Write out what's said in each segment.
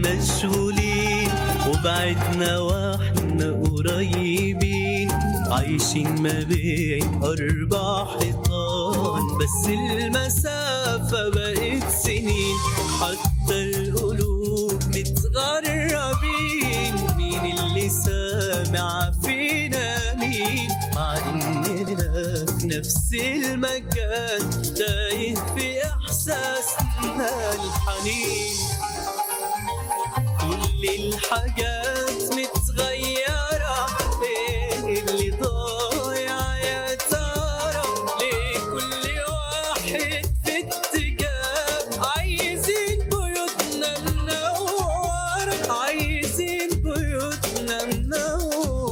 مشغولين وبعدنا واحنا قريبين عايشين ما بين أربع حيطان بس المسافة بقت سنين حتى القلوب متغربين مين اللي سامع فينا مين مع إننا في نفس المكان تايه في إحساسنا الحنين كل الحاجات متغيرة ايه اللي ضايع يا ترى ليه كل واحد في اتجاه عايزين بيوتنا منورة عايزين بيوتنا منورة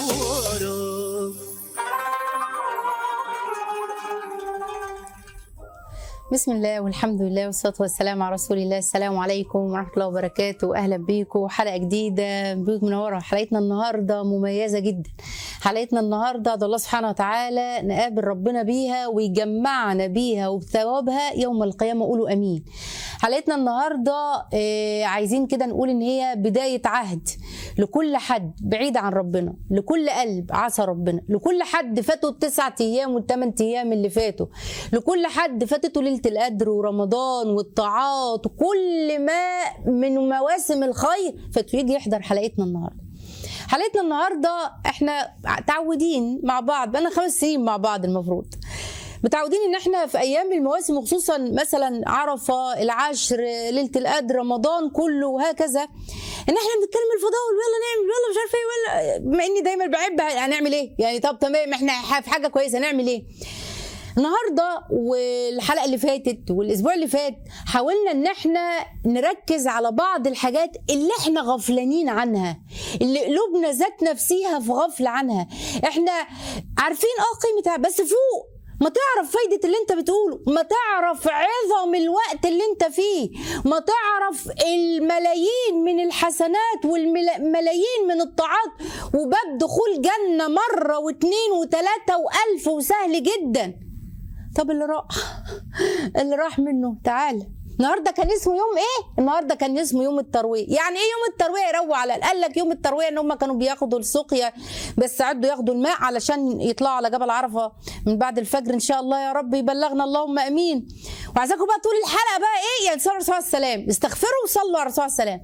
بسم الله والحمد لله والصلاة والسلام على رسول الله السلام عليكم ورحمة الله وبركاته أهلا بيكم حلقة جديدة بيوت منورة حلقتنا النهاردة مميزة جدا حلقتنا النهاردة ده الله سبحانه وتعالى نقابل ربنا بيها ويجمعنا بيها وبثوابها يوم القيامة قولوا أمين حلقتنا النهاردة آه، عايزين كده نقول إن هي بداية عهد لكل حد بعيد عن ربنا لكل قلب عصى ربنا لكل حد فاتوا التسعة أيام والثمان أيام اللي فاتوا لكل حد فاتته ليلة القدر ورمضان والطاعات وكل ما من مواسم الخير فاتوا يجي يحضر حلقتنا النهارده حلقتنا النهارده احنا تعودين مع بعض بقالنا خمس سنين مع بعض المفروض متعودين ان احنا في ايام المواسم وخصوصا مثلا عرفه العشر ليله القدر رمضان كله وهكذا ان احنا بنتكلم الفضاء ويلا نعمل يلا مش عارفه ايه ولا بما اني دايما بحب هنعمل ايه يعني طب تمام احنا في حاجه كويسه نعمل ايه النهارده والحلقه اللي فاتت والاسبوع اللي فات حاولنا ان احنا نركز على بعض الحاجات اللي احنا غفلانين عنها اللي قلوبنا ذات نفسيها في غفله عنها احنا عارفين اه قيمتها بس فوق ما تعرف فايدة اللي انت بتقوله ما تعرف عظم الوقت اللي انت فيه ما تعرف الملايين من الحسنات والملايين من الطاعات وباب دخول جنة مرة واثنين وثلاثة وألف وسهل جدا طب اللي راح اللي راح منه تعالى النهارده كان اسمه يوم ايه؟ النهارده كان اسمه يوم الترويه، يعني ايه يوم الترويه يروع على قال لك يوم الترويه ان هم كانوا بياخدوا السقيا بس عدوا ياخدوا الماء علشان يطلعوا على جبل عرفه من بعد الفجر ان شاء الله يا رب يبلغنا اللهم امين. وعايزاكم بقى طول الحلقه بقى ايه؟ يعني صلوا على الرسول عليه السلام، استغفروا وصلوا على الرسول عليه السلام.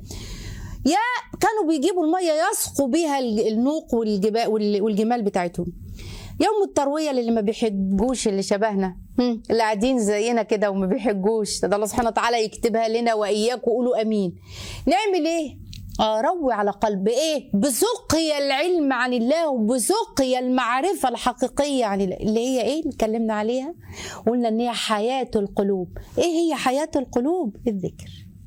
يا كانوا بيجيبوا الميه يسقوا بيها النوق والجبال والجمال بتاعتهم. يوم الترويه اللي ما بيحجوش اللي شبهنا هم، اللي قاعدين زينا كده وما بيحجوش ده الله سبحانه وتعالى يكتبها لنا واياكم وقولوا امين نعمل ايه آه روي على قلب ايه بسقي العلم عن الله وبسقي المعرفه الحقيقيه عن الله اللي هي ايه اللي اتكلمنا عليها قلنا ان هي حياه القلوب ايه هي حياه القلوب الذكر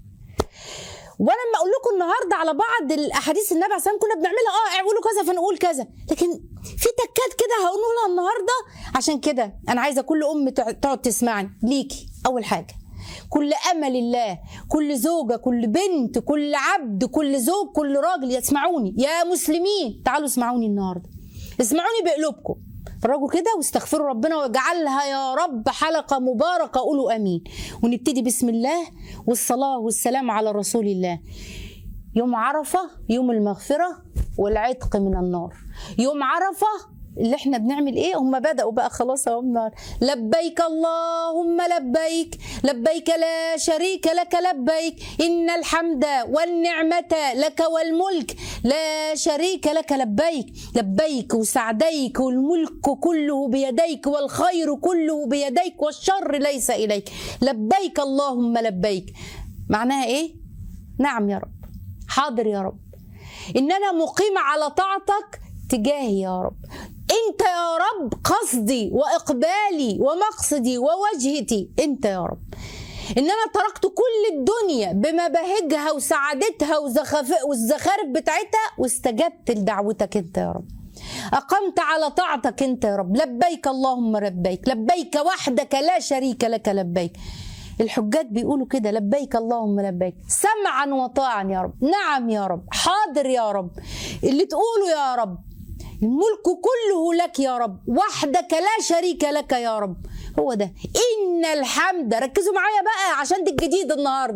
وانا لما اقول لكم النهارده على بعض الاحاديث النبي عليه الصلاه والسلام كنا بنعملها اه اعملوا كذا فنقول كذا لكن في تكات كده هقولها النهارده عشان كده انا عايزه كل ام تع- تقعد تسمعني ليكي اول حاجه كل امل الله كل زوجه كل بنت كل عبد كل زوج كل راجل يسمعوني يا مسلمين تعالوا اسمعوني النهارده اسمعوني بقلوبكم فرجوا كده واستغفروا ربنا واجعلها يا رب حلقة مباركة قولوا أمين ونبتدي بسم الله والصلاة والسلام على رسول الله يوم عرفة يوم المغفرة والعتق من النار يوم عرفة اللي احنا بنعمل ايه هم بدأوا بقى خلاص اهو النار لبيك اللهم لبيك لبيك لا شريك لك لبيك ان الحمد والنعمة لك والملك لا شريك لك لبيك لبيك وسعديك والملك كله بيديك والخير كله بيديك والشر ليس اليك لبيك اللهم لبيك معناها ايه نعم يا رب حاضر يا رب ان انا مقيمه على طاعتك تجاهي يا رب انت يا رب قصدي واقبالي ومقصدي ووجهتي انت يا رب ان انا تركت كل الدنيا بمباهجها وسعادتها وزخف- والزخارف بتاعتها واستجبت لدعوتك انت يا رب أقمت على طاعتك أنت يا رب لبيك اللهم لبيك لبيك وحدك لا شريك لك لبيك الحجاج بيقولوا كده لبيك اللهم لبيك سمعا وطاعا يا رب نعم يا رب حاضر يا رب اللي تقوله يا رب الملك كله لك يا رب وحدك لا شريك لك يا رب هو ده إن الحمد ركزوا معايا بقى عشان دي الجديد النهاردة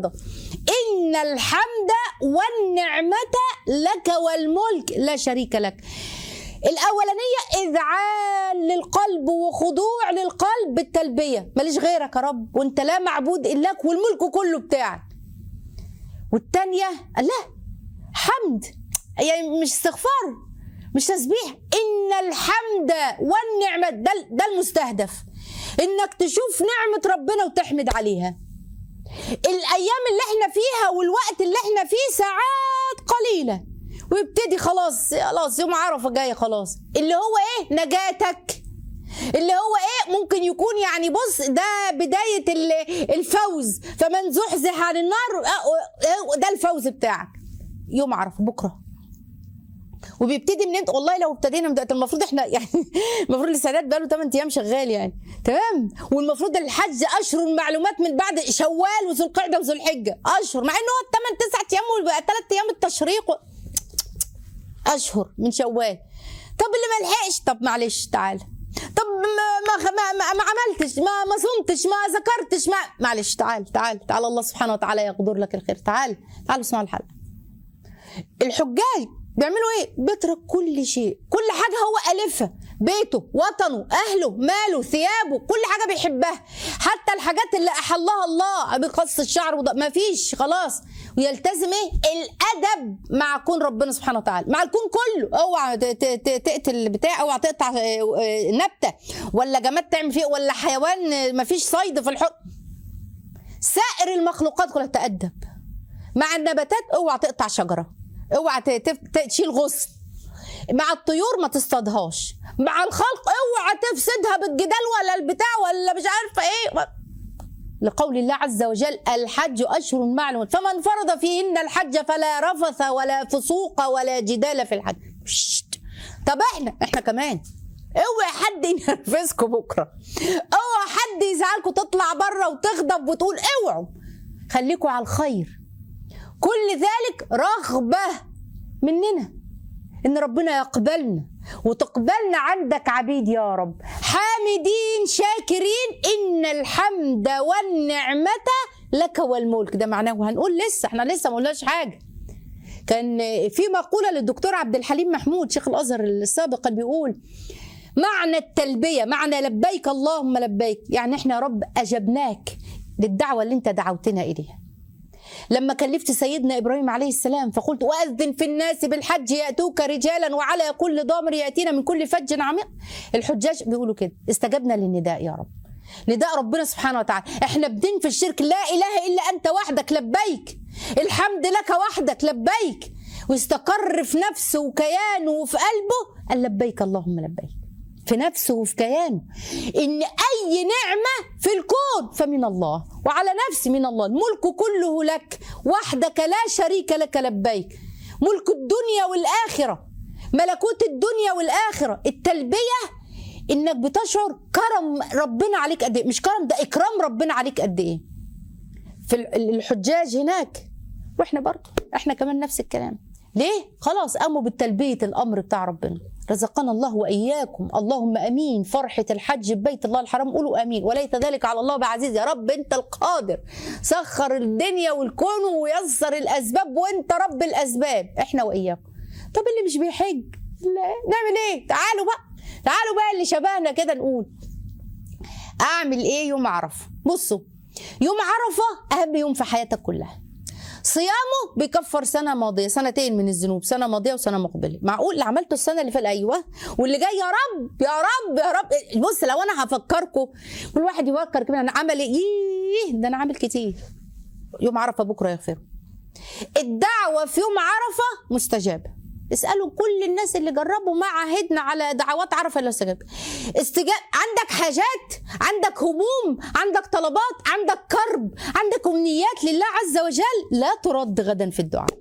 ان الحمد والنعمه لك والملك لا شريك لك الاولانيه اذعان للقلب وخضوع للقلب بالتلبيه ماليش غيرك يا رب وانت لا معبود الاك والملك كله بتاعك والتانيه لا حمد يعني مش استغفار مش تسبيح ان الحمد والنعمه ده ده المستهدف انك تشوف نعمه ربنا وتحمد عليها الايام اللي احنا فيها والوقت اللي احنا فيه ساعات قليله ويبتدي خلاص خلاص يوم عرفه جاي خلاص اللي هو ايه نجاتك اللي هو ايه ممكن يكون يعني بص ده بدايه ال- الفوز فمن زحزح عن النار آه، ده الفوز بتاعك يوم عرفه بكره وبيبتدي من امتى والله لو ابتدينا من دلوقتي المفروض احنا يعني المفروض الاستعداد بقى له 8 ايام شغال يعني تمام والمفروض الحج اشهر المعلومات من بعد شوال وذو القعده وذو الحجه اشهر مع ان هو 8 9 ايام وبقى 3 ايام التشريق و... اشهر من شوال طب اللي ما لحقش طب معلش تعالى طب ما ما ما, ما, ما عملتش ما ما صمتش ما ذكرتش ما معلش تعال تعال تعال الله سبحانه وتعالى يقدر لك الخير تعال تعال اسمعوا الحلقه الحجاج بيعملوا ايه بيترك كل شيء كل حاجه هو الفها بيته وطنه اهله ماله ثيابه كل حاجه بيحبها حتى الحاجات اللي احلها الله بقص الشعر وده ما فيش خلاص ويلتزم ايه الادب مع كون ربنا سبحانه وتعالى مع الكون كله اوعى ت- ت- ت- تقتل بتاع اوعى تقطع آه، آه، نبته ولا جماد تعمل فيه ولا حيوان آه، ما فيش صيد في الحر سائر المخلوقات كلها تأدب مع النباتات اوعى تقطع شجره اوعى ت- تف- ت- تشيل غصن مع الطيور ما تصطادهاش مع الخلق اوعى تفسدها بالجدال ولا البتاع ولا مش عارفه ايه لقول الله عز وجل الحج اشهر معلومات فمن فرض فيهن الحج فلا رفث ولا فسوق ولا جدال في الحج شت. طب احنا احنا كمان اوعى حد ينرفزكم بكره اوعى حد يزعلكم تطلع بره وتغضب وتقول اوعوا خليكم على الخير كل ذلك رغبه مننا ان ربنا يقبلنا وتقبلنا عندك عبيد يا رب حامدين شاكرين ان الحمد والنعمه لك والملك ده معناه وهنقول لسه احنا لسه ما قلناش حاجه كان في مقوله للدكتور عبد الحليم محمود شيخ الازهر السابق كان بيقول معنى التلبيه معنى لبيك اللهم لبيك يعني احنا يا رب اجبناك للدعوه اللي انت دعوتنا اليها لما كلفت سيدنا ابراهيم عليه السلام فقلت واذن في الناس بالحج ياتوك رجالا وعلى كل ضامر ياتينا من كل فج عميق الحجاج بيقولوا كده استجبنا للنداء يا رب نداء ربنا سبحانه وتعالى احنا بدين في الشرك لا اله الا انت وحدك لبيك الحمد لك وحدك لبيك واستقر في نفسه وكيانه وفي قلبه قال لبيك اللهم لبيك في نفسه وفي كيانه ان اي نعمه في الكون فمن الله وعلى نفسي من الله الملك كله لك وحدك لا شريك لك لبيك ملك الدنيا والاخره ملكوت الدنيا والاخره التلبيه انك بتشعر كرم ربنا عليك قد ايه مش كرم ده اكرام ربنا عليك قد ايه في ال- الحجاج هناك واحنا برضه احنا كمان نفس الكلام ليه خلاص قاموا بالتلبيه الامر بتاع ربنا رزقنا الله واياكم اللهم امين فرحه الحج ببيت الله الحرام قولوا امين وليس ذلك على الله بعزيز يا رب انت القادر سخر الدنيا والكون ويسر الاسباب وانت رب الاسباب احنا واياكم طب اللي مش بيحج لا نعمل ايه تعالوا بقى تعالوا بقى اللي شبهنا كده نقول اعمل ايه يوم عرفه بصوا يوم عرفه اهم يوم في حياتك كلها صيامه بيكفر سنه ماضيه سنتين من الذنوب سنه ماضيه وسنه مقبله معقول اللي عملته السنه اللي فاتت ايوه واللي جاي يا رب يا رب يا رب بص لو انا هفكركم كل واحد يفكر كده انا عمل ايه ييه ده انا عامل كتير يوم عرفه بكره يغفر الدعوه في يوم عرفه مستجابه اسالوا كل الناس اللي جربوا ما عهدنا على دعوات عرفه الا استجاب استجاب عندك حاجات عندك هموم عندك طلبات عندك كرب عندك امنيات لله عز وجل لا ترد غدا في الدعاء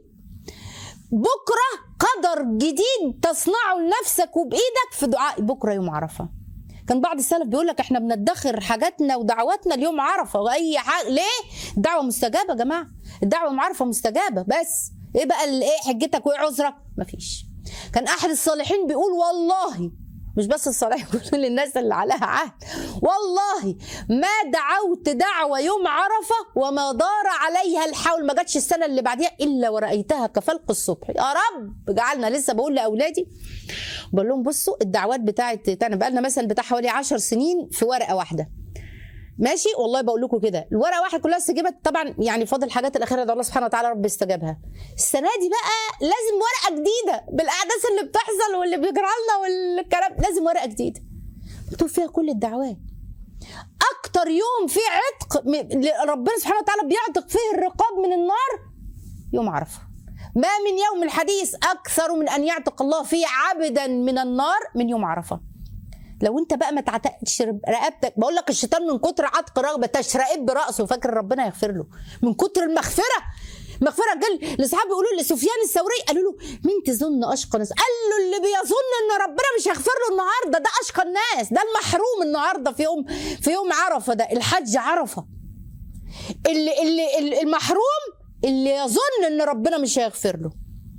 بكره قدر جديد تصنعه لنفسك وبايدك في دعاء بكره يوم عرفه كان بعض السلف بيقول لك احنا بندخر حاجاتنا ودعواتنا ليوم عرفه واي حاجه ليه؟ الدعوه مستجابه يا جماعه الدعوه يوم عرفه مستجابه بس ايه بقى ال- ايه حجتك وايه عذرك؟ مفيش كان احد الصالحين بيقول والله مش بس الصلاة كل الناس اللي عليها عهد والله ما دعوت دعوة يوم عرفة وما دار عليها الحول ما جاتش السنة اللي بعديها إلا ورأيتها كفلق الصبح يا رب جعلنا لسه بقول لأولادي بقول لهم بصوا الدعوات بتاعت انا بقى لنا مثلا بتاع حوالي 10 سنين في ورقة واحدة ماشي والله بقول لكم كده الورقه واحد كلها استجابت طبعا يعني فاضل الحاجات الاخيره ده الله سبحانه وتعالى رب استجابها السنه دي بقى لازم ورقه جديده بالاحداث اللي بتحصل واللي بيجرى لنا والكلام لازم ورقه جديده مكتوب فيها كل الدعوات اكتر يوم فيه عتق م- ربنا سبحانه وتعالى بيعتق فيه الرقاب من النار يوم عرفه ما من يوم الحديث اكثر من ان يعتق الله فيه عبدا من النار من يوم عرفه لو انت بقى ما تعتقدش رقبتك بقول لك الشيطان من كتر عتق رغبه تشرقب براسه فاكر ربنا يغفر له من كتر المغفره مغفره قال لاصحابه يقولوا لسفيان الثوري قالوا له مين تظن اشقى ناس؟ قال له اللي بيظن ان ربنا مش هيغفر له النهارده ده اشقى الناس ده المحروم النهارده في يوم في يوم عرفه ده الحج عرفه اللي اللي اللي- المحروم اللي يظن ان ربنا مش هيغفر له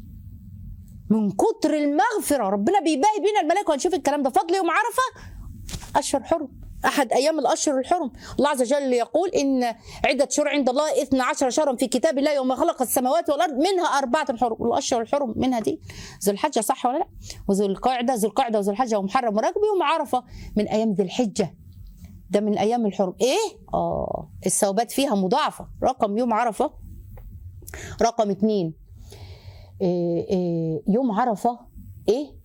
من كتر المغفره ربنا بيباهي بينا الملائكه وهنشوف الكلام ده فضل يوم عرفه اشهر حرم احد ايام الاشهر الحرم الله عز وجل يقول ان عده شهور عند الله 12 شهرا في كتاب الله يوم خلق السماوات والارض منها اربعه حرم والاشهر الحرم منها دي ذو الحجه صح ولا لا وذو القعده ذو القعده وذو الحجه ومحرم وراكب يوم عرفه من ايام ذي الحجه ده من ايام الحرم ايه اه الثوابات فيها مضاعفه رقم يوم عرفه رقم اتنين إيه إيه يوم عرفه ايه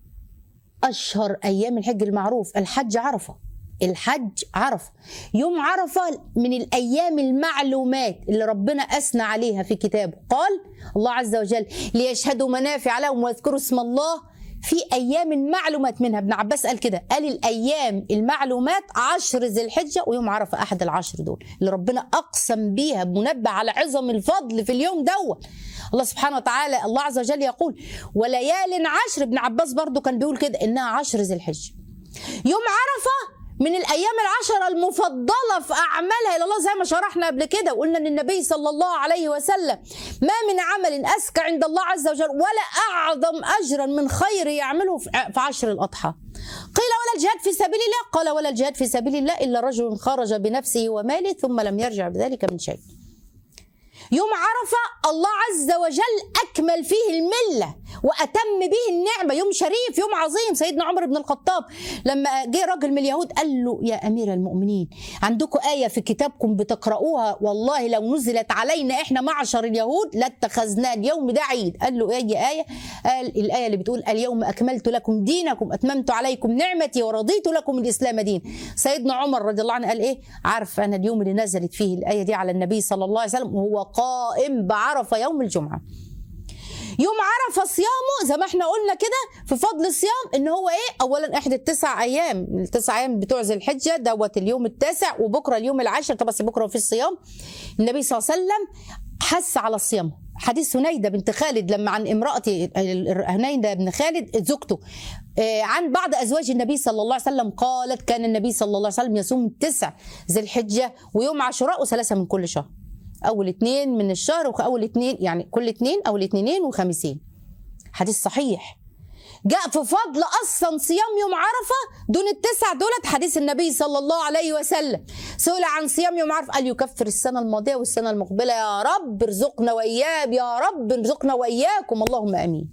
اشهر ايام الحج المعروف الحج عرفه الحج عرفه يوم عرفه من الايام المعلومات اللي ربنا اثنى عليها في كتابه قال الله عز وجل ليشهدوا منافع لهم ويذكروا اسم الله في ايام معلومات منها ابن عباس قال كده قال الايام المعلومات عشر ذي الحجه ويوم عرفه احد العشر دول اللي ربنا اقسم بيها منبه على عظم الفضل في اليوم دوت الله سبحانه وتعالى الله عز وجل يقول وليال عشر ابن عباس برضو كان بيقول كده انها عشر ذي الحجه يوم عرفه من الايام العشره المفضله في اعمالها الى الله زي ما شرحنا قبل كده وقلنا ان النبي صلى الله عليه وسلم ما من عمل اذكى عند الله عز وجل ولا اعظم اجرا من خير يعمله في في عشر الاضحى قيل ولا الجهاد في سبيل الله قال ولا الجهاد في سبيل الله الا رجل خرج بنفسه وماله ثم لم يرجع بذلك من شيء يوم عرفة الله عز وجل أكمل فيه الملة وأتم به النعمة يوم شريف يوم عظيم سيدنا عمر بن الخطاب لما جه راجل من اليهود قال له يا أمير المؤمنين عندكم آية في كتابكم بتقرؤوها والله لو نزلت علينا إحنا معشر اليهود لاتخذنا اليوم ده عيد قال له أي آية قال الآية اللي بتقول اليوم أكملت لكم دينكم أتممت عليكم نعمتي ورضيت لكم الإسلام دين سيدنا عمر رضي الله عنه قال إيه عارف أنا اليوم اللي نزلت فيه الآية دي على النبي صلى الله عليه وسلم وهو قائم بعرفة يوم الجمعة يوم عرفه صيامه زي ما احنا قلنا كده في فضل الصيام ان هو ايه اولا احدى التسع ايام التسع ايام بتوع ذي الحجه دوت اليوم التاسع وبكره اليوم العاشر طبعا بس بكره في الصيام النبي صلى الله عليه وسلم حث على الصيام حديث هنيدة بنت خالد لما عن امرأة هنيدة بن خالد زوجته آه، عن بعض أزواج النبي صلى الله عليه وسلم قالت كان النبي صلى الله عليه وسلم يصوم تسع ذي الحجة ويوم عاشوراء وثلاثة من كل شهر اول اثنين من الشهر واول اثنين يعني كل اثنين او الاثنين وخميسين حديث صحيح جاء في فضل اصلا صيام يوم عرفه دون التسع دولت حديث النبي صلى الله عليه وسلم سئل عن صيام يوم عرفه قال يكفر السنه الماضيه والسنه المقبله يا رب ارزقنا واياه يا رب ارزقنا واياكم اللهم امين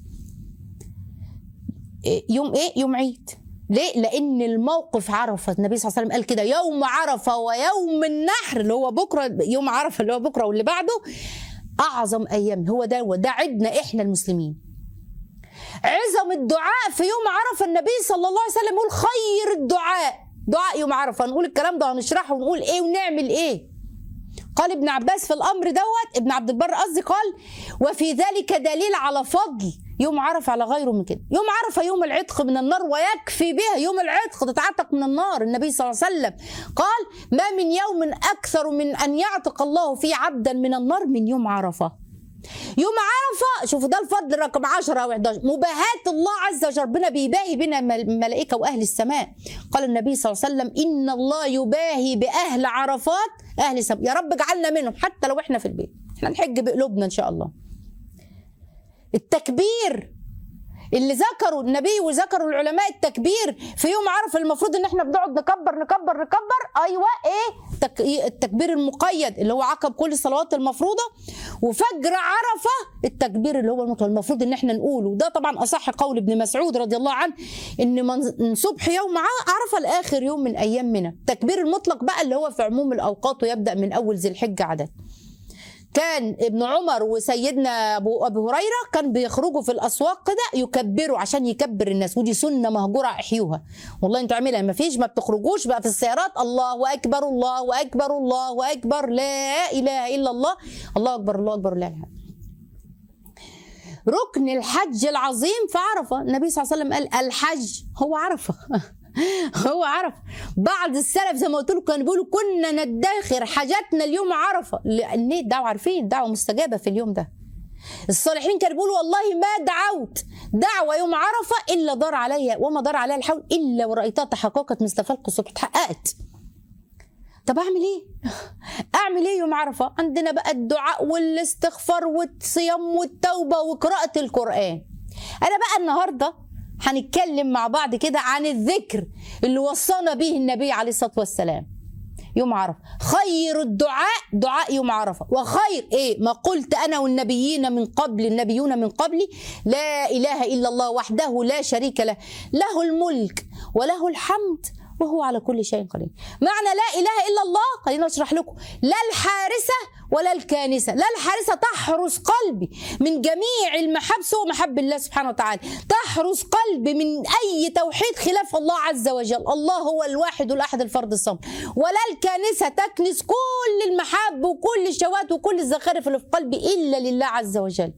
إيه، يوم ايه يوم عيد ليه؟ لأن الموقف عرفة النبي صلى الله عليه وسلم قال كده يوم عرفة ويوم النحر اللي هو بكرة يوم عرفة اللي هو بكرة واللي بعده أعظم أيام هو ده ده عيدنا إحنا المسلمين عظم الدعاء في يوم عرفة النبي صلى الله عليه وسلم يقول خير الدعاء دعاء يوم عرفة نقول الكلام ده هنشرحه ونقول إيه ونعمل إيه قال ابن عباس في الامر دوت ابن عبد البر قصدي قال وفي ذلك دليل على فضل يوم عرفه على غيره من كده يوم عرفه يوم العتق من النار ويكفي بها يوم العتق تتعتق من النار النبي صلى الله عليه وسلم قال ما من يوم اكثر من ان يعتق الله فيه عبدا من النار من يوم عرفه يوم عرفه شوفوا ده الفضل رقم 10 او 11 مباهاة الله عز وجل ربنا بيباهي بنا الملائكه واهل السماء قال النبي صلى الله عليه وسلم ان الله يباهي باهل عرفات اهل السماء يا رب اجعلنا منهم حتى لو احنا في البيت احنا نحج بقلوبنا ان شاء الله التكبير اللي ذكروا النبي وذكروا العلماء التكبير في يوم عرفه المفروض ان احنا بنقعد نكبر نكبر نكبر ايوه ايه تك... التكبير المقيد اللي هو عقب كل الصلوات المفروضه وفجر عرفه التكبير اللي هو المطلق المفروض ان احنا نقوله وده طبعا اصح قول ابن مسعود رضي الله عنه ان من صبح يوم عرفه لاخر يوم من ايام منى التكبير المطلق بقى اللي هو في عموم الاوقات ويبدا من اول ذي الحجه عدد كان ابن عمر وسيدنا ابو ابي هريره كان بيخرجوا في الاسواق كده يكبروا عشان يكبر الناس ودي سنه مهجوره احيوها والله انتوا اعملها ما فيش ما بتخرجوش بقى في السيارات الله اكبر الله اكبر الله اكبر لا اله الا الله الله اكبر الله اكبر لا اله ركن الحج العظيم في عرفه النبي صلى الله عليه وسلم قال الحج هو عرفه هو عرف بعض السلف زي ما قلت لكم كانوا بيقولوا كنا ندخر حاجاتنا اليوم عرفه لان الدعوه عارفين دعوه مستجابه في اليوم ده الصالحين كانوا بيقولوا والله ما دعوت دعوة يوم عرفة إلا دار عليها وما دار عليها الحول إلا ورأيتها تحققت مثل فلق الصبح اتحققت طب أعمل إيه؟ أعمل إيه يوم عرفة؟ عندنا بقى الدعاء والاستغفار والصيام والتوبة وقراءة القرآن أنا بقى النهاردة هنتكلم مع بعض كده عن الذكر اللي وصانا به النبي عليه الصلاه والسلام يوم عرفه خير الدعاء دعاء يوم عرفه وخير ايه ما قلت انا والنبيين من قبل النبيون من قبلي لا اله الا الله وحده لا شريك له له الملك وله الحمد وهو على كل شيء قدير معنى لا اله الا الله خلينا اشرح لكم لا الحارسه ولا الكانسه لا الحارسه تحرس قلبي من جميع المحابس ومحب الله سبحانه وتعالى تحرس قلبي من اي توحيد خلاف الله عز وجل الله هو الواحد الاحد الفرد الصمد ولا الكانسه تكنس كل المحاب وكل الشهوات وكل الزخارف اللي في قلبي الا لله عز وجل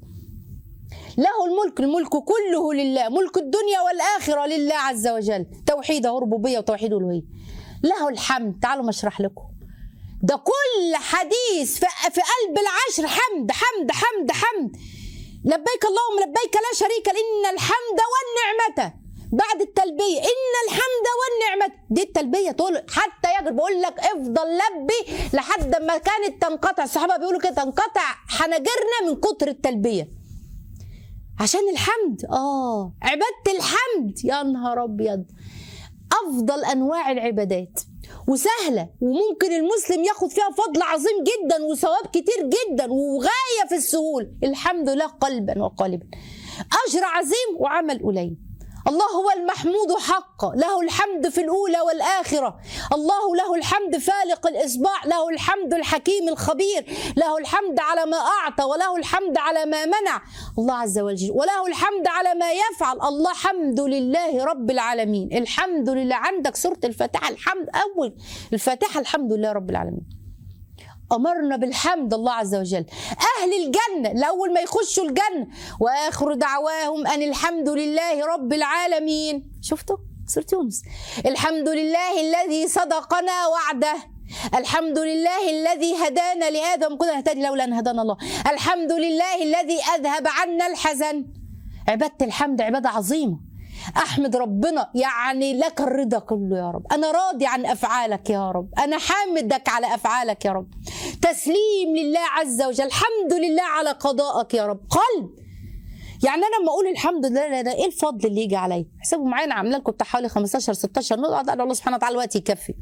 له الملك الملك كله لله ملك الدنيا والآخرة لله عز وجل توحيده ربوبية وتوحيد ألوهية له الحمد تعالوا ما اشرح لكم ده كل حديث في, في قلب العشر حمد حمد حمد حمد لبيك اللهم لبيك لا شريك إن الحمد والنعمة بعد التلبية إن الحمد والنعمة دي التلبية تقول حتى يجب بقول لك افضل لبي لحد ما كانت تنقطع الصحابة بيقولوا كده تنقطع حناجرنا من كتر التلبية عشان الحمد اه عباده الحمد يا نهار ابيض افضل انواع العبادات وسهله وممكن المسلم ياخد فيها فضل عظيم جدا وثواب كتير جدا وغايه في السهوله الحمد لله قلبا وقالبا اجر عظيم وعمل قليل الله هو المحمود حقا له الحمد في الأولى والآخرة الله له الحمد فالق الإصباح له الحمد الحكيم الخبير له الحمد على ما أعطى وله الحمد على ما منع الله عز وجل وله الحمد على ما يفعل الله حمد لله رب العالمين الحمد لله عندك سورة الفاتحة الحمد أول الفاتحة الحمد لله رب العالمين أمرنا بالحمد الله عز وجل أهل الجنة لأول ما يخشوا الجنة وآخر دعواهم أن الحمد لله رب العالمين شفتوا سورة يونس الحمد لله الذي صدقنا وعده الحمد لله الذي هدانا لهذا وما كنا نهتدي لولا أن هدانا الله الحمد لله الذي أذهب عنا الحزن عبادة الحمد عبادة عظيمة احمد ربنا يعني لك الرضا كله يا رب انا راضي عن افعالك يا رب انا حامدك على افعالك يا رب تسليم لله عز وجل الحمد لله على قضائك يا رب قلب يعني انا لما اقول الحمد لله ده ايه الفضل اللي يجي عليا حسابوا معايا انا عامله لكم بتاع حوالي 15 16 نقطه أدعو الله سبحانه وتعالى الوقت يكفي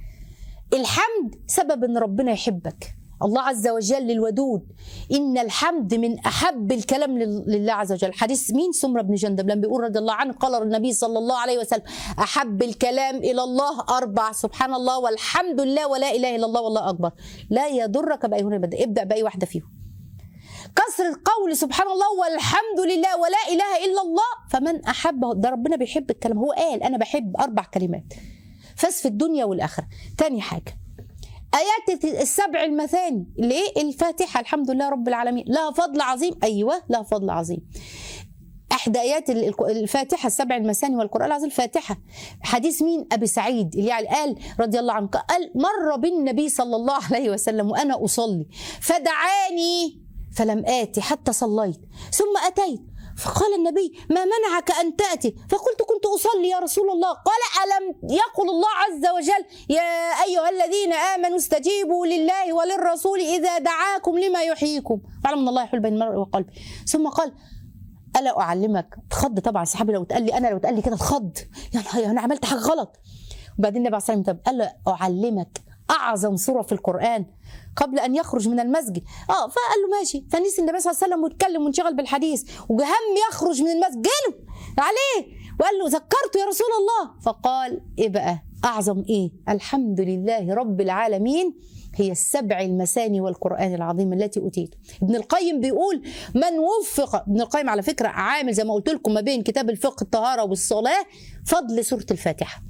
الحمد سبب ان ربنا يحبك الله عز وجل الودود إن الحمد من أحب الكلام لل- لله عز وجل حديث مين سمرة بن جندب لما بيقول رضي الله عنه قال النبي صلى الله عليه وسلم أحب الكلام إلى الله أربع سبحان الله والحمد لله ولا إله إلا الله والله أكبر لا يضرك بأي هنا بدأ ابدأ بأي واحدة فيهم كسر القول سبحان الله والحمد لله ولا إله إلا الله فمن أحبه ده ربنا بيحب الكلام هو قال أنا بحب أربع كلمات فاز في الدنيا والآخرة تاني حاجة آيات السبع المثاني اللي إيه الفاتحة الحمد لله رب العالمين لها فضل عظيم أيوة لها فضل عظيم إحدى آيات ال- الفاتحة السبع المثاني والقرآن العظيم الفاتحة حديث مين أبي سعيد اللي يعني قال رضي الله عنه قال مر بالنبي صلى الله عليه وسلم وأنا أصلي فدعاني فلم آتي حتى صليت ثم أتيت فقال النبي ما منعك أن تأتي فقلت كنت أصلي يا رسول الله قال ألم يقل الله عز وجل يا أيها الذين آمنوا استجيبوا لله وللرسول إذا دعاكم لما يحييكم واعلم أن الله يحول بين المرء وقلبه ثم قال الا اعلمك اتخض طبعا صحابي لو اتقال لي انا لو اتقال لي كده اتخض يا نهار انا عملت حاجه غلط وبعدين النبي عليه الصلاه والسلام طب الا اعلمك اعظم سوره في القران قبل ان يخرج من المسجد اه فقال له ماشي فنسي النبي صلى الله عليه وسلم واتكلم وانشغل بالحديث وهم يخرج من المسجد جاله عليه وقال له ذكرته يا رسول الله فقال ايه بقى اعظم ايه الحمد لله رب العالمين هي السبع المثاني والقرآن العظيم التي أوتيته ابن القيم بيقول من وفق ابن القيم على فكرة عامل زي ما قلت لكم ما بين كتاب الفقه الطهارة والصلاة فضل سورة الفاتحة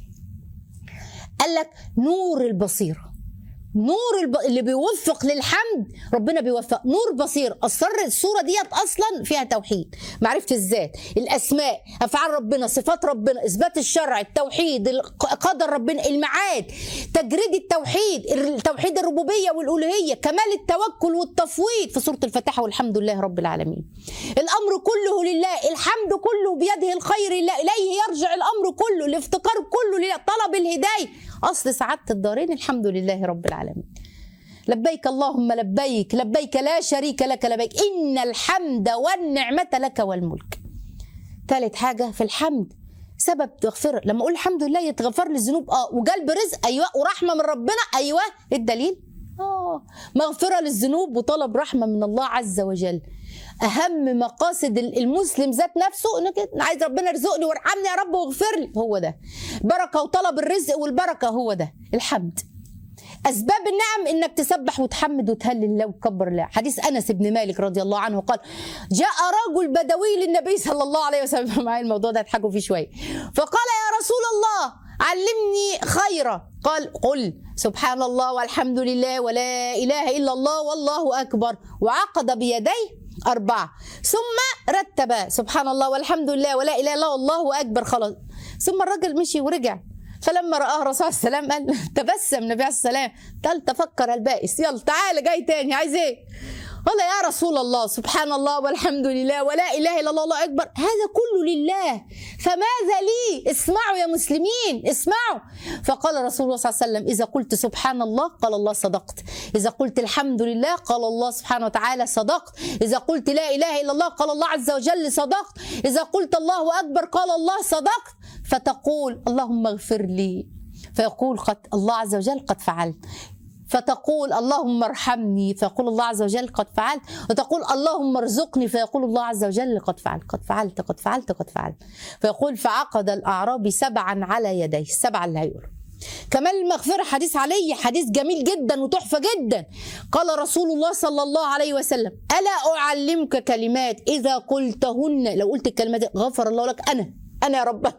قال لك نور البصيرة نور الب... اللي بيوفق للحمد ربنا بيوفق نور بصير اصر الصوره ديت اصلا فيها توحيد معرفه الذات الاسماء افعال ربنا صفات ربنا اثبات الشرع التوحيد الق- قدر ربنا الميعاد تجريد التوحيد توحيد الربوبيه والالوهيه كمال التوكل والتفويض في سوره الفاتحه والحمد لله رب العالمين الامر كله لله الحمد كله بيده الخير لله اليه يرجع الامر كله الافتقار كله لله طلب الهدايه اصل سعاده الدارين الحمد لله رب العالمين لبيك اللهم لبيك لبيك لا شريك لك لبيك ان الحمد والنعمه لك والملك ثالث حاجه في الحمد سبب تغفر لما اقول الحمد لله يتغفر لي الذنوب اه وجلب رزق ايوه ورحمه من ربنا ايوه الدليل اه مغفره للذنوب وطلب رحمه من الله عز وجل اهم مقاصد المسلم ذات نفسه انك أنا عايز ربنا يرزقني وارحمني يا رب واغفر لي هو ده بركه وطلب الرزق والبركه هو ده الحمد اسباب النعم انك تسبح وتحمد وتهلل الله وتكبر الله حديث انس بن مالك رضي الله عنه قال جاء رجل بدوي للنبي صلى الله عليه وسلم معايا الموضوع ده اضحكوا فيه شويه فقال يا رسول الله علمني خيرا قال قل سبحان الله والحمد لله ولا اله الا الله والله اكبر وعقد بيديه أربعة ثم رتب سبحان الله والحمد لله ولا إله إلا الله والله أكبر خلاص ثم الرجل مشي ورجع فلما رآه الرسول عليه السلام قال تبسم النبي عليه السلام قال تفكر البائس يلا تعالى جاي تاني عايز ايه؟ قال يا رسول الله سبحان الله والحمد لله ولا اله الا الله الله اكبر هذا كله لله فماذا لي اسمعوا يا مسلمين اسمعوا فقال رسول الله صلى الله عليه وسلم اذا قلت سبحان الله قال الله صدقت اذا قلت الحمد لله قال الله سبحانه وتعالى صدقت اذا قلت لا اله الا الله قال الله عز وجل صدقت اذا قلت الله اكبر قال الله صدقت فتقول اللهم اغفر لي فيقول قد الله عز وجل قد فعلت فتقول اللهم ارحمني فيقول الله عز وجل قد فعلت وتقول اللهم ارزقني فيقول الله عز وجل قد فعلت قد فعلت قد فعلت قد فعلت فيقول فعقد الأعرابي سبعا على يديه السبعة اللي هيقول كمان المغفرة حديث علي حديث جميل جدا وتحفة جدا قال رسول الله صلى الله عليه وسلم ألا أعلمك كلمات إذا قلتهن لو قلت الكلمات دي غفر الله لك أنا انا يا رب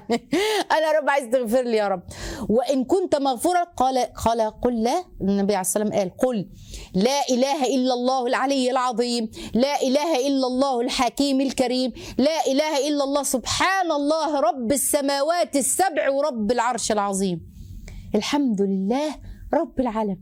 انا يا رب عايز تغفر لي يا رب وان كنت مغفورا قال قال قل لا النبي عليه السلام قال قل لا اله الا الله العلي العظيم لا اله الا الله الحكيم الكريم لا اله الا الله سبحان الله رب السماوات السبع ورب العرش العظيم الحمد لله رب العالم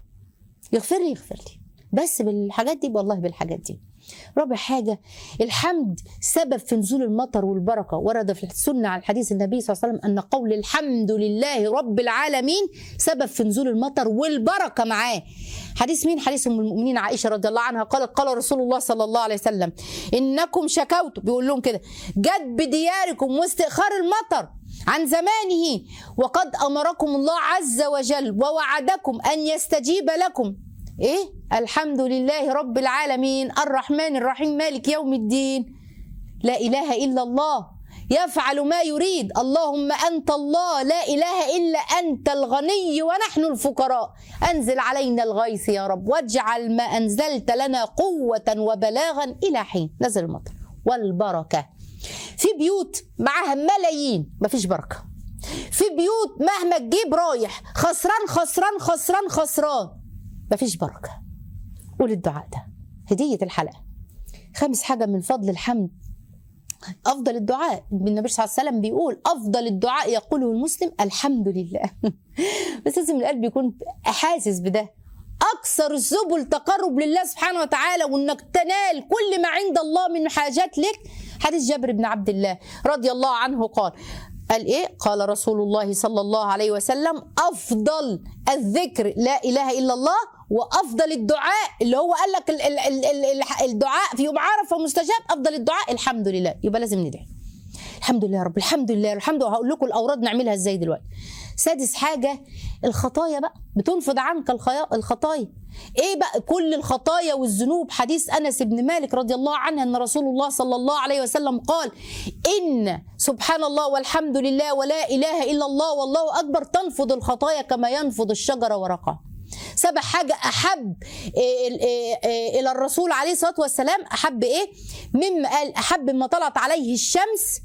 يغفر لي يغفر لي بس بالحاجات دي والله بالحاجات دي رابع حاجة الحمد سبب في نزول المطر والبركة ورد في السنة على الحديث النبي صلى الله عليه وسلم أن قول الحمد لله رب العالمين سبب في نزول المطر والبركة معاه حديث مين حديث أم المؤمنين عائشة رضي الله عنها قالت قال رسول الله صلى الله عليه وسلم إنكم شكوتم بيقول لهم كده جد بدياركم واستئخار المطر عن زمانه وقد امركم الله عز وجل ووعدكم ان يستجيب لكم ايه الحمد لله رب العالمين الرحمن الرحيم مالك يوم الدين لا اله الا الله يفعل ما يريد اللهم انت الله لا اله الا انت الغني ونحن الفقراء انزل علينا الغيث يا رب واجعل ما انزلت لنا قوه وبلاغا الى حين نزل المطر والبركه في بيوت معاها ملايين مفيش بركه في بيوت مهما تجيب رايح خسران خسران خسران خسران مفيش بركه قول الدعاء ده هديه الحلقه خامس حاجه من فضل الحمد افضل الدعاء النبي صلى الله عليه وسلم بيقول افضل الدعاء يقوله المسلم الحمد لله بس لازم القلب يكون حاسس بده اكثر السبل تقرب لله سبحانه وتعالى وانك تنال كل ما عند الله من حاجات لك حديث جابر بن عبد الله رضي الله عنه قال قال ايه قال رسول الله صلى الله عليه وسلم افضل الذكر لا اله الا الله وافضل الدعاء اللي هو قال لك ال- ال- ال- ال- الدعاء في يوم عرفه مستجاب افضل الدعاء الحمد لله يبقى لازم ندعي الحمد لله يا رب الحمد لله الحمد لله هقول لكم الاوراد نعملها ازاي دلوقتي سادس حاجه الخطايا بقى بتنفض عنك الخيا- الخطايا ايه بقى كل الخطايا والذنوب حديث انس بن مالك رضي الله عنه ان رسول الله صلى الله عليه وسلم قال ان سبحان الله والحمد لله ولا اله الا الله والله اكبر تنفض الخطايا كما ينفض الشجره ورقها سبع حاجة أحب إيه إيه إيه إلى الرسول عليه الصلاة والسلام أحب إيه مما قال أحب مما طلعت عليه الشمس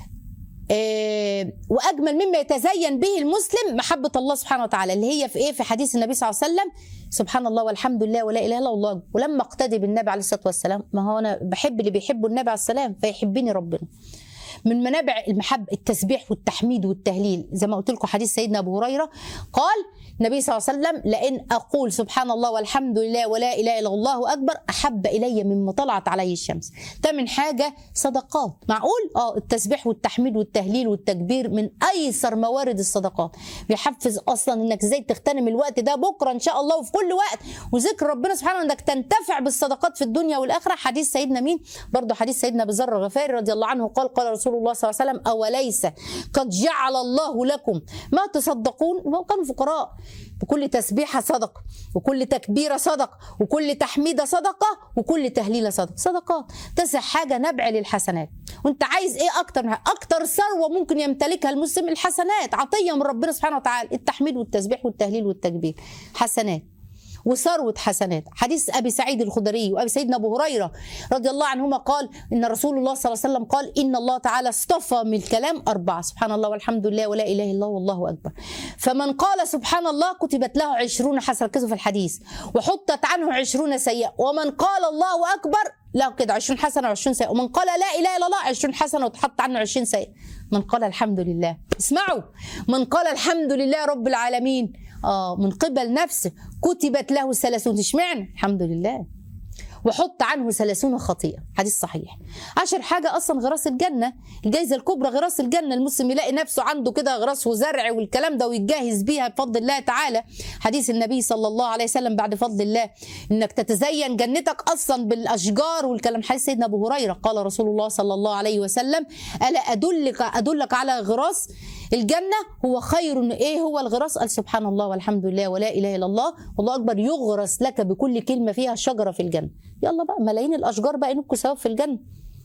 إيه واجمل مما يتزين به المسلم محبه الله سبحانه وتعالى اللي هي في ايه في حديث النبي صلى الله عليه وسلم سبحان الله والحمد لله ولا اله الا الله ولما اقتدي بالنبي عليه الصلاه والسلام ما هو انا بحب اللي بيحبوا النبي عليه السلام فيحبني ربنا من منابع المحبة التسبيح والتحميد والتهليل زي ما قلت لكم حديث سيدنا أبو هريرة قال النبي صلى الله عليه وسلم لئن أقول سبحان الله والحمد لله ولا إله إلا الله أكبر أحب إلي مما طلعت عليه الشمس ده من حاجة صدقات معقول اه التسبيح والتحميد والتهليل والتكبير من أيسر موارد الصدقات بيحفز أصلا إنك ازاي تغتنم الوقت ده بكرة إن شاء الله وفي كل وقت وذكر ربنا سبحانه إنك تنتفع بالصدقات في الدنيا والآخرة حديث سيدنا مين برضه حديث سيدنا أبي ذر الغفاري رضي الله عنه قال قال رسول الله صلى الله عليه وسلم أوليس قد جعل الله لكم ما تصدقون ما كانوا فقراء بكل تسبيحة صدقة وكل تكبيرة صدقة وكل تحميدة صدقة وكل تهليلة صدقة صدقات تسع حاجة نبع للحسنات وانت عايز ايه اكتر من اكتر ثروة ممكن يمتلكها المسلم الحسنات عطية من ربنا سبحانه وتعالى التحميد والتسبيح والتهليل والتكبير حسنات وثروة حسنات حديث أبي سعيد الخدري وأبي سيدنا أبو هريرة رضي الله عنهما قال إن رسول الله صلى الله عليه وسلم قال إن الله تعالى اصطفى من الكلام أربعة سبحان الله والحمد لله ولا إله إلا الله والله أكبر فمن قال سبحان الله كتبت له عشرون حسنة كذا في الحديث وحطت عنه عشرون سيئة ومن قال الله أكبر له كده 20 حسنة و20 سيئة ومن قال لا إله إلا الله 20 حسنة وتحط عنه 20 سيئة من قال الحمد لله اسمعوا من قال الحمد لله رب العالمين اه من قبل نفسه كتبت له ثلاثون اشمعنى الحمد لله وحط عنه ثلاثون خطيئة حديث صحيح عشر حاجة أصلا غراس الجنة الجائزة الكبرى غراس الجنة المسلم يلاقي نفسه عنده كده غراس وزرع والكلام ده ويتجهز بيها بفضل الله تعالى حديث النبي صلى الله عليه وسلم بعد فضل الله إنك تتزين جنتك أصلا بالأشجار والكلام حديث سيدنا أبو هريرة قال رسول الله صلى الله عليه وسلم ألا أدلك أدلك على غراس الجنة هو خير إيه هو الغراس قال سبحان الله والحمد لله ولا إله إلا الله والله أكبر يغرس لك بكل كلمة فيها شجرة في الجنة يلا بقى ملايين الأشجار بقى ينكوا ثواب في الجنة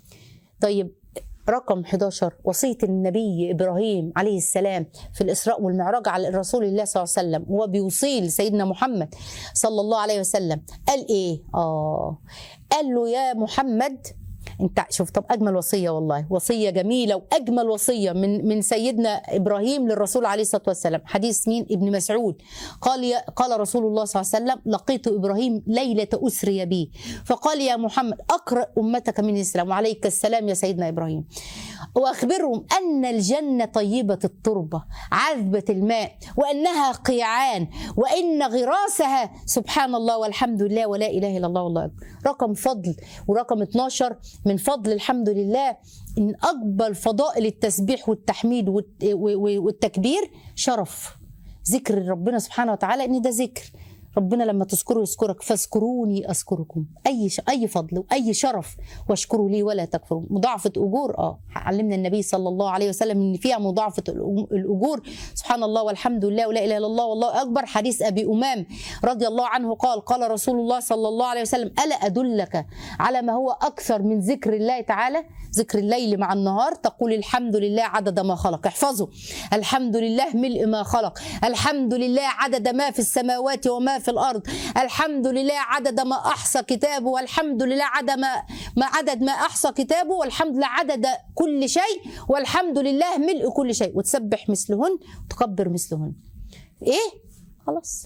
طيب رقم 11 وصية النبي إبراهيم عليه السلام في الإسراء والمعراج على رسول الله صلى الله عليه وسلم وهو بيوصي لسيدنا محمد صلى الله عليه وسلم قال إيه؟ آه قال له يا محمد انت شوف طب اجمل وصيه والله وصيه جميله واجمل وصيه من من سيدنا ابراهيم للرسول عليه الصلاه والسلام حديث مين ابن مسعود قال يا قال رسول الله صلى الله عليه وسلم لقيت ابراهيم ليله اسري بي فقال يا محمد اقرا امتك من الاسلام وعليك السلام يا سيدنا ابراهيم واخبرهم ان الجنه طيبه التربه عذبه الماء وانها قيعان وان غراسها سبحان الله والحمد لله ولا اله الا الله والله أكبر. رقم فضل ورقم 12 من فضل الحمد لله ان اكبر فضائل التسبيح والتحميد والت- و- و- والتكبير شرف ذكر ربنا سبحانه وتعالى ان ده ذكر ربنا لما تذكره يذكرك فاذكروني اذكركم اي ش... اي فضل واي شرف واشكروا لي ولا تكفروا مضاعفه اجور اه علمنا النبي صلى الله عليه وسلم ان فيها مضاعفه الأج- الاجور سبحان الله والحمد لله ولا اله الا الله والله اكبر حديث ابي امام رضي الله عنه قال قال رسول الله صلى الله عليه وسلم الا ادلك على ما هو اكثر من ذكر الله تعالى ذكر الليل مع النهار تقول الحمد لله عدد ما خلق احفظوا الحمد لله ملء ما خلق الحمد لله عدد ما في السماوات وما في الارض الحمد لله عدد ما احصى كتابه والحمد لله عدد ما, ما عدد ما احصى كتابه والحمد لله عدد كل شيء والحمد لله ملء كل شيء وتسبح مثلهن وتكبر مثلهن ايه خلاص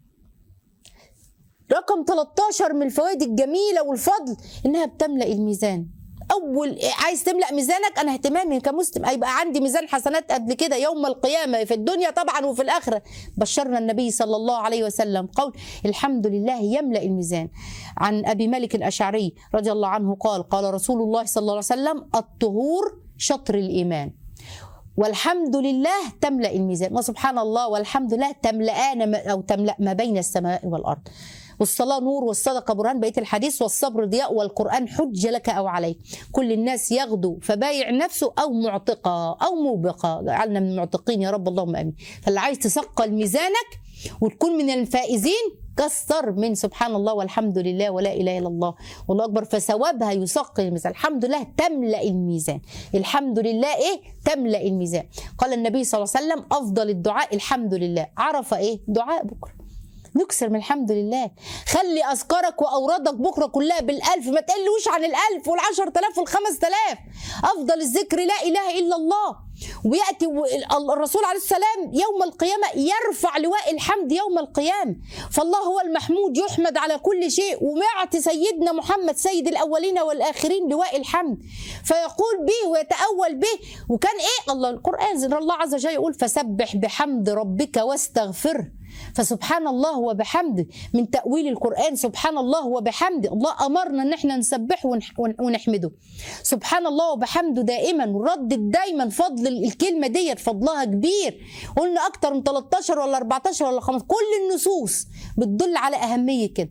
رقم 13 من الفوائد الجميله والفضل انها بتملا الميزان اول عايز تملا ميزانك انا اهتمامي كمسلم هيبقى عندي ميزان حسنات قد كده يوم القيامه في الدنيا طبعا وفي الاخره بشرنا النبي صلى الله عليه وسلم قول الحمد لله يملا الميزان عن ابي مالك الاشعري رضي الله عنه قال قال رسول الله صلى الله عليه وسلم الطهور شطر الايمان والحمد لله تملا الميزان وسبحان الله والحمد لله تملأان ما- او تملا ما بين السماء والارض والصلاة نور والصدقة برهان بقية الحديث والصبر ضياء والقرآن حج لك أو عليك كل الناس يغدو فبايع نفسه أو معتقة أو موبقة جعلنا من المعتقين يا رب اللهم آمين فاللي عايز تثقل ميزانك وتكون من الفائزين كسر من سبحان الله والحمد لله ولا اله الا الله والله اكبر فثوابها يثقل الميزان الحمد لله تملا الميزان الحمد لله ايه تملا الميزان قال النبي صلى الله عليه وسلم افضل الدعاء الحمد لله عرف ايه دعاء بكره نكسر من الحمد لله خلي اذكارك واوردك بكره كلها بالالف ما تقلوش عن الالف والعشر تلاف والخمس تلاف افضل الذكر لا اله الا الله وياتي الرسول عليه السلام يوم القيامه يرفع لواء الحمد يوم القيامه فالله هو المحمود يحمد على كل شيء ومعت سيدنا محمد سيد الاولين والاخرين لواء الحمد فيقول به ويتاول به وكان ايه الله القران زي الله عز وجل يقول فسبح بحمد ربك واستغفره فسبحان الله وبحمده من تأويل القرآن سبحان الله وبحمده الله أمرنا أن احنا نسبحه ونح- ون- ونحمده سبحان الله وبحمده دائما وردد دايما فضل الكلمة ديت فضلها كبير قلنا أكتر من 13 ولا 14 ولا 15 كل النصوص بتدل على أهمية كده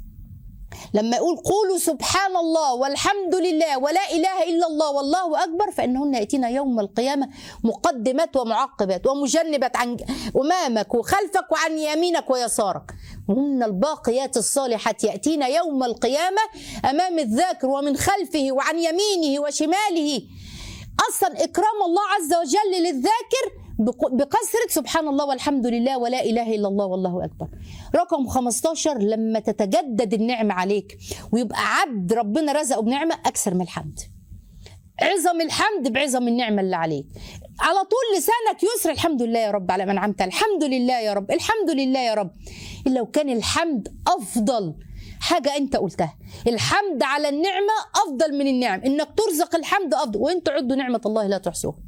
لما يقول قولوا سبحان الله والحمد لله ولا اله الا الله والله اكبر فانهن ياتينا يوم القيامه مقدمات ومعقبات ومجنبات عن امامك وخلفك وعن يمينك ويسارك وهن الباقيات الصالحات ياتينا يوم القيامه امام الذاكر ومن خلفه وعن يمينه وشماله اصلا اكرام الله عز وجل للذاكر بق- بكثرة سبحان الله والحمد لله ولا إله إلا الله والله أكبر رقم 15 لما تتجدد النعمة عليك ويبقى عبد ربنا رزقه بنعمة أكثر من الحمد عظم الحمد بعظم النعمة اللي عليك على طول لسانك يسر الحمد لله يا رب على من عمت الحمد لله يا رب الحمد لله يا رب إلا لو كان الحمد أفضل حاجة أنت قلتها الحمد على النعمة أفضل من النعم إنك ترزق الحمد أفضل وإن تعدوا نعمة الله لا تحصوها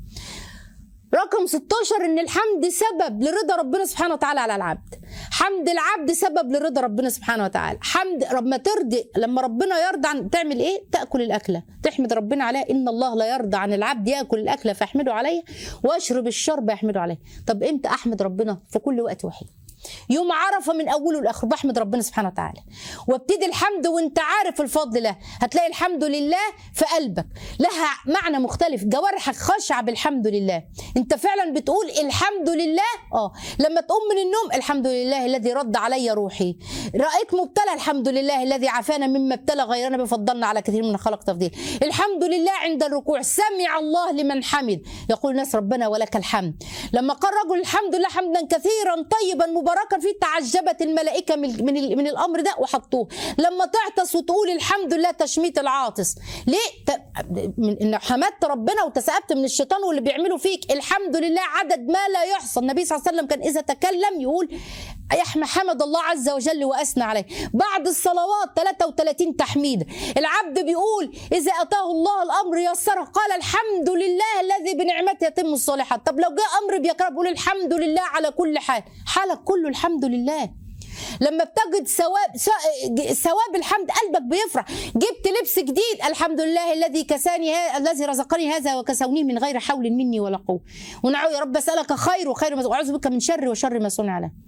رقم 16 ان الحمد سبب لرضا ربنا سبحانه وتعالى على العبد حمد العبد سبب لرضا ربنا سبحانه وتعالى حمد رب ما ترضي لما ربنا يرضى عن تعمل ايه تاكل الاكله تحمد ربنا عليها ان الله لا يرضى عن العبد ياكل الاكله فيحمده عليه واشرب الشرب يحمده عليه طب امتى احمد ربنا في كل وقت وحيد يوم عرفه من اوله لاخره بحمد ربنا سبحانه وتعالى وابتدي الحمد وانت عارف الفضل له هتلاقي الحمد لله في قلبك لها معنى مختلف جوارحك خاشعه بالحمد لله انت فعلا بتقول الحمد لله اه لما تقوم من النوم الحمد لله الذي رد علي روحي رايت مبتلى الحمد لله الذي عافانا مما ابتلى غيرنا بفضلنا على كثير من خلق تفضيل الحمد لله عند الركوع سمع الله لمن حمد يقول الناس ربنا ولك الحمد لما قال رجل الحمد لله حمدا كثيرا طيبا مباركا فيه تعجبت الملائكه من من, ال- من الامر ده وحطوه لما تعطس وتقول الحمد لله تشميت العاطس ليه ت- من ان حمدت ربنا وتسأبت من الشيطان واللي بيعمله فيك الحمد لله عدد ما لا يحصى النبي صلى الله عليه وسلم كان اذا تكلم يقول يحمى حمد الله عز وجل واثنى عليه بعد الصلوات 33 تحميد العبد بيقول اذا اتاه الله الامر يسره قال الحمد لله الذي بنعمته يتم الصالحات طب لو جاء امر بيكره بيقول الحمد لله على كل حال حالك كله الحمد لله لما بتجد ثواب ثواب الحمد قلبك بيفرح جبت لبس جديد الحمد لله الذي كساني ها... الذي رزقني هذا وكسوني من غير حول مني ولا قوه ونعوذ يا رب اسالك خير وخير ما واعوذ بك من شر وشر ما صنع له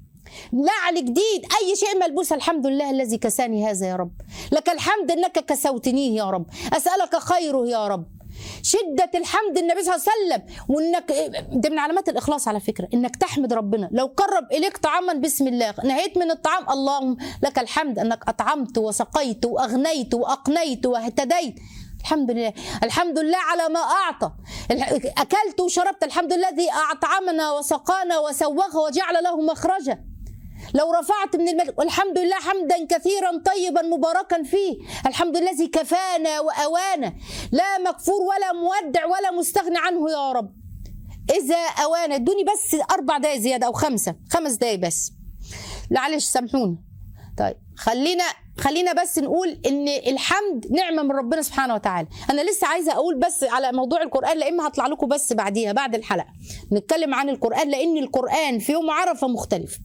نعل جديد اي شيء ملبوس الحمد لله الذي كساني هذا يا رب لك الحمد انك كسوتنيه يا رب اسالك خيره يا رب شدة الحمد النبي صلى الله عليه وسلم وانك ده من علامات الاخلاص على فكرة انك تحمد ربنا لو قرب اليك طعاما بسم الله نهيت من الطعام اللهم لك الحمد انك اطعمت وسقيت واغنيت واقنيت واهتديت الحمد لله الحمد لله على ما أعطى أكلت وشربت الحمد لله الذي أطعمنا وسقانا وسوغ وجعل له مخرجا لو رفعت من الملك والحمد لله حمدا كثيرا طيبا مباركا فيه الحمد لله الذي كفانا وأوانا لا مكفور ولا مودع ولا مستغني عنه يا رب إذا أوانا ادوني بس أربع دقايق زيادة أو خمسة خمس دقايق بس معلش سامحوني طيب خلينا خلينا بس نقول ان الحمد نعمه من ربنا سبحانه وتعالى انا لسه عايزه اقول بس على موضوع القران لا اما هطلع لكم بس بعديها بعد الحلقه نتكلم عن القران لان القران في يوم عرفه مختلف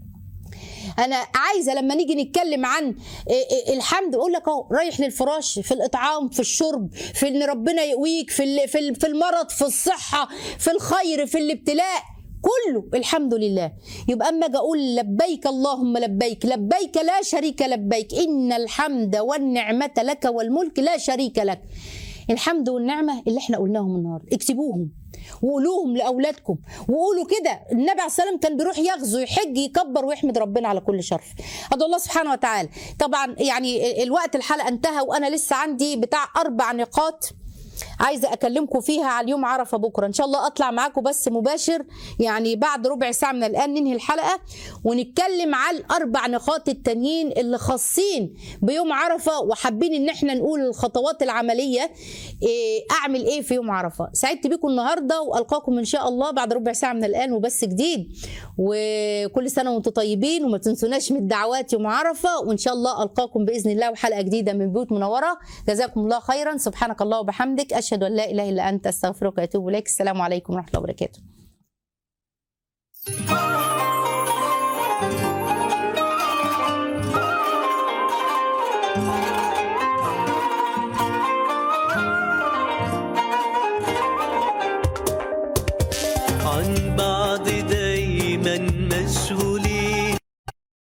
انا عايزه لما نيجي نتكلم عن الحمد اقول لك اهو رايح للفراش في الاطعام في الشرب في ان ربنا يقويك في ال- في ال- في المرض في الصحه في الخير في الابتلاء كله الحمد لله يبقى اما اجي اقول لبيك اللهم لبيك لبيك لا شريك لبيك ان الحمد والنعمه لك والملك لا شريك لك الحمد والنعمه اللي احنا قلناهم النهارده اكتبوهم وقولوهم لاولادكم وقولوا كده النبي عليه الصلاه والسلام كان بيروح يغزو يحج يكبر ويحمد ربنا على كل شرف ادعو الله سبحانه وتعالى طبعا يعني الوقت الحلقه انتهى وانا لسه عندي بتاع اربع نقاط عايزه اكلمكم فيها على اليوم عرفه بكره ان شاء الله اطلع معاكم بس مباشر يعني بعد ربع ساعه من الان ننهي الحلقه ونتكلم على الاربع نقاط التانيين اللي خاصين بيوم عرفه وحابين ان احنا نقول الخطوات العمليه إيه اعمل ايه في يوم عرفه سعدت بيكم النهارده والقاكم ان شاء الله بعد ربع ساعه من الان وبس جديد وكل سنه وانتم طيبين وما تنسوناش من الدعوات يوم عرفه وان شاء الله القاكم باذن الله وحلقه جديده من بيوت منوره جزاكم الله خيرا سبحانك الله وبحمدك اشهد ان لا اله الا انت استغفرك واتوب اليك السلام عليكم ورحمه الله وبركاته